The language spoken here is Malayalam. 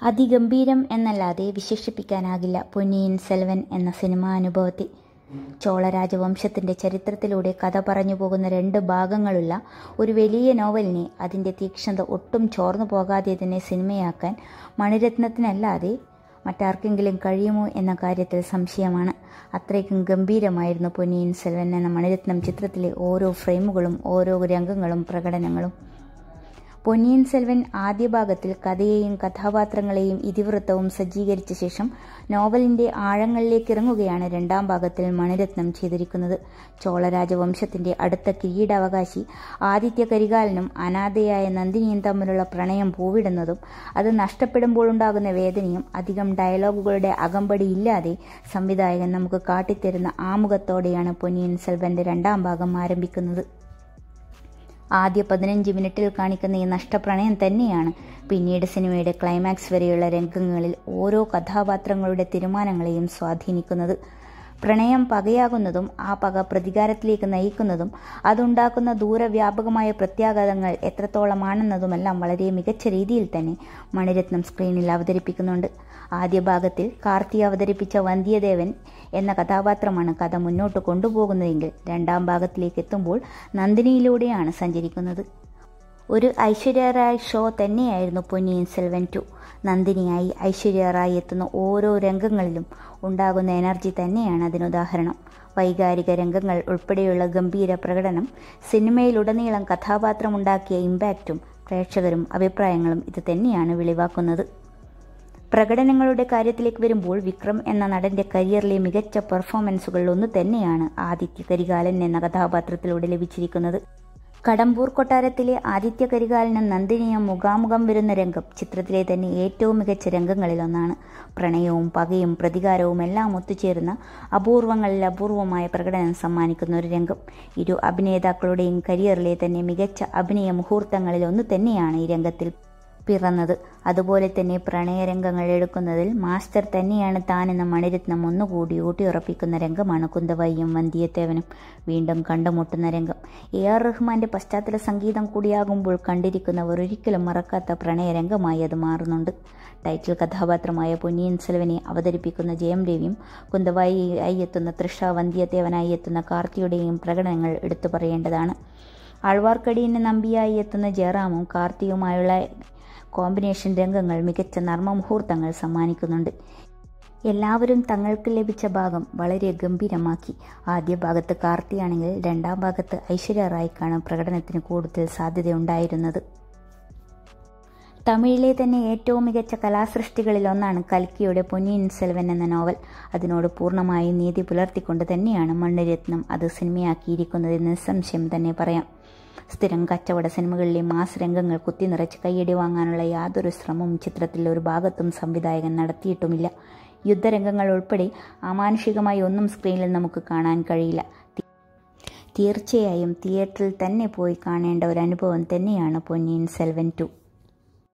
അതിഗംഭീരം എന്നല്ലാതെ വിശേഷിപ്പിക്കാനാകില്ല പൊന്നിയിൻ സെൽവൻ എന്ന സിനിമാനുഭവത്തെ ചോള രാജവംശത്തിൻ്റെ ചരിത്രത്തിലൂടെ കഥ പറഞ്ഞു പോകുന്ന രണ്ട് ഭാഗങ്ങളുള്ള ഒരു വലിയ നോവലിനെ അതിൻ്റെ തീക്ഷ്ണത ഒട്ടും ചോർന്നു പോകാതെ തന്നെ സിനിമയാക്കാൻ മണിരത്നത്തിനല്ലാതെ മറ്റാർക്കെങ്കിലും കഴിയുമോ എന്ന കാര്യത്തിൽ സംശയമാണ് അത്രയ്ക്കും ഗംഭീരമായിരുന്നു പൊന്നിയിൻ സെൽവൻ എന്ന മണിരത്നം ചിത്രത്തിലെ ഓരോ ഫ്രെയിമുകളും ഓരോ രംഗങ്ങളും പ്രകടനങ്ങളും പൊന്നിയിൻ സെൽവൻ ആദ്യ ഭാഗത്തിൽ കഥയെയും കഥാപാത്രങ്ങളെയും ഇതിവൃത്തവും സജ്ജീകരിച്ച ശേഷം നോവലിൻ്റെ ആഴങ്ങളിലേക്ക് ഇറങ്ങുകയാണ് രണ്ടാം ഭാഗത്തിൽ മണിരത്നം ചെയ്തിരിക്കുന്നത് ചോള രാജവംശത്തിൻ്റെ അടുത്ത കിരീടാവകാശി ആദിത്യ കരികാലനും അനാഥയായ നന്ദിനിയും തമ്മിലുള്ള പ്രണയം പൂവിടുന്നതും അത് നഷ്ടപ്പെടുമ്പോൾ ഉണ്ടാകുന്ന വേദനയും അധികം ഡയലോഗുകളുടെ അകമ്പടി ഇല്ലാതെ സംവിധായകൻ നമുക്ക് കാട്ടിത്തരുന്ന ആമുഖത്തോടെയാണ് പൊന്നിയിൻ സെൽവൻ്റെ രണ്ടാം ഭാഗം ആരംഭിക്കുന്നത് ആദ്യ പതിനഞ്ച് മിനിറ്റിൽ കാണിക്കുന്ന ഈ നഷ്ടപ്രണയം തന്നെയാണ് പിന്നീട് സിനിമയുടെ ക്ലൈമാക്സ് വരെയുള്ള രംഗങ്ങളിൽ ഓരോ കഥാപാത്രങ്ങളുടെ തീരുമാനങ്ങളെയും സ്വാധീനിക്കുന്നത് പ്രണയം പകയാകുന്നതും ആ പക പ്രതികാരത്തിലേക്ക് നയിക്കുന്നതും അതുണ്ടാക്കുന്ന ദൂരവ്യാപകമായ പ്രത്യാഘാതങ്ങൾ എത്രത്തോളമാണെന്നതുമെല്ലാം വളരെ മികച്ച രീതിയിൽ തന്നെ മണിരത്നം സ്ക്രീനിൽ അവതരിപ്പിക്കുന്നുണ്ട് ആദ്യ ഭാഗത്തിൽ കാർത്തി അവതരിപ്പിച്ച വന്ധ്യദേവൻ എന്ന കഥാപാത്രമാണ് കഥ മുന്നോട്ട് കൊണ്ടുപോകുന്നതെങ്കിൽ രണ്ടാം ഭാഗത്തിലേക്ക് എത്തുമ്പോൾ നന്ദിനിയിലൂടെയാണ് സഞ്ചരിക്കുന്നത് ഒരു ഐശ്വര്യ റായ് ഷോ തന്നെയായിരുന്നു പൊന്നിയിൻ സെൽവൻ ടു നന്ദിനിയായി ഐശ്വര്യ റായ് എത്തുന്ന ഓരോ രംഗങ്ങളിലും ഉണ്ടാകുന്ന എനർജി തന്നെയാണ് അതിനുദാഹരണം വൈകാരിക രംഗങ്ങൾ ഉൾപ്പെടെയുള്ള ഗംഭീര പ്രകടനം സിനിമയിലുടനീളം കഥാപാത്രമുണ്ടാക്കിയ ഇമ്പാക്റ്റും പ്രേക്ഷകരും അഭിപ്രായങ്ങളും ഇത് തന്നെയാണ് വെളിവാക്കുന്നത് പ്രകടനങ്ങളുടെ കാര്യത്തിലേക്ക് വരുമ്പോൾ വിക്രം എന്ന നടന്റെ കരിയറിലെ മികച്ച പെർഫോമൻസുകളിൽ ഒന്ന് തന്നെയാണ് ആദിത്യ കരികാലൻ എന്ന കഥാപാത്രത്തിലൂടെ ലഭിച്ചിരിക്കുന്നത് കടമ്പൂർ കൊട്ടാരത്തിലെ ആദിത്യ കരികാലനും നന്ദിനിയും മുഖാമുഖം വരുന്ന രംഗം ചിത്രത്തിലെ തന്നെ ഏറ്റവും മികച്ച രംഗങ്ങളിലൊന്നാണ് പ്രണയവും പകയും പ്രതികാരവും എല്ലാം ഒത്തുചേർന്ന അപൂർവങ്ങളിൽ അപൂർവമായ പ്രകടനം സമ്മാനിക്കുന്ന ഒരു രംഗം ഇരു അഭിനേതാക്കളുടെയും കരിയറിലെ തന്നെ മികച്ച അഭിനയ മുഹൂർത്തങ്ങളിൽ ഒന്ന് തന്നെയാണ് ഈ രംഗത്തിൽ പിറന്നത് അതുപോലെ തന്നെ പ്രണയരംഗങ്ങൾ എടുക്കുന്നതിൽ മാസ്റ്റർ തന്നെയാണ് താനെന്ന മണിരത്നം ഒന്നുകൂടി ഊട്ടിയുറപ്പിക്കുന്ന രംഗമാണ് കുന്തവയ്യും വന്ധ്യത്തേവനും വീണ്ടും കണ്ടുമുട്ടുന്ന രംഗം എ ആർ റഹ്മാന്റെ പശ്ചാത്തല സംഗീതം കൂടിയാകുമ്പോൾ കണ്ടിരിക്കുന്നവർ ഒരിക്കലും മറക്കാത്ത പ്രണയരംഗമായി അത് മാറുന്നുണ്ട് ടൈറ്റിൽ കഥാപാത്രമായ പൊന്നിയിൻ സെൽവനെ അവതരിപ്പിക്കുന്ന ജയം രവിയും കുന്തവായി ആയി എത്തുന്ന തൃഷ വന്ധ്യത്തേവനായി എത്തുന്ന കാർത്തിയുടെയും പ്രകടനങ്ങൾ എടുത്തു പറയേണ്ടതാണ് ആഴ്വാർക്കടീനെ നമ്പിയായി എത്തുന്ന ജയറാമും കാർത്തിയുമായുള്ള കോമ്പിനേഷൻ രംഗങ്ങൾ മികച്ച നർമ്മമുഹൂർത്തങ്ങൾ സമ്മാനിക്കുന്നുണ്ട് എല്ലാവരും തങ്ങൾക്ക് ലഭിച്ച ഭാഗം വളരെ ഗംഭീരമാക്കി ആദ്യ ഭാഗത്ത് കാർത്തിയാണെങ്കിൽ രണ്ടാം ഭാഗത്ത് ഐശ്വര്യ റായ്ക്കാണ് പ്രകടനത്തിന് കൂടുതൽ സാധ്യതയുണ്ടായിരുന്നത് തമിഴിലെ തന്നെ ഏറ്റവും മികച്ച കലാസൃഷ്ടികളിൽ ഒന്നാണ് കൽക്കിയുടെ പൊന്നിയിൻ സെൽവൻ എന്ന നോവൽ അതിനോട് പൂർണ്ണമായും നീതി പുലർത്തിക്കൊണ്ട് തന്നെയാണ് മണ്ണിരത്നം അത് സിനിമയാക്കിയിരിക്കുന്നതെന്ന് നിസ്സംശയം തന്നെ പറയാം സ്ഥിരം കച്ചവട സിനിമകളിലെ മാസ് രംഗങ്ങൾ കുത്തിനിറച്ച് കയ്യടി വാങ്ങാനുള്ള യാതൊരു ശ്രമവും ചിത്രത്തിൽ ഒരു ഭാഗത്തും സംവിധായകൻ നടത്തിയിട്ടുമില്ല യുദ്ധരംഗങ്ങൾ ഉൾപ്പെടെ അമാനുഷികമായി ഒന്നും സ്ക്രീനിൽ നമുക്ക് കാണാൻ കഴിയില്ല തീർച്ചയായും തിയേറ്ററിൽ തന്നെ പോയി കാണേണ്ട ഒരു അനുഭവം തന്നെയാണ് പൊന്നിയിൻ സെൽവൻ ടു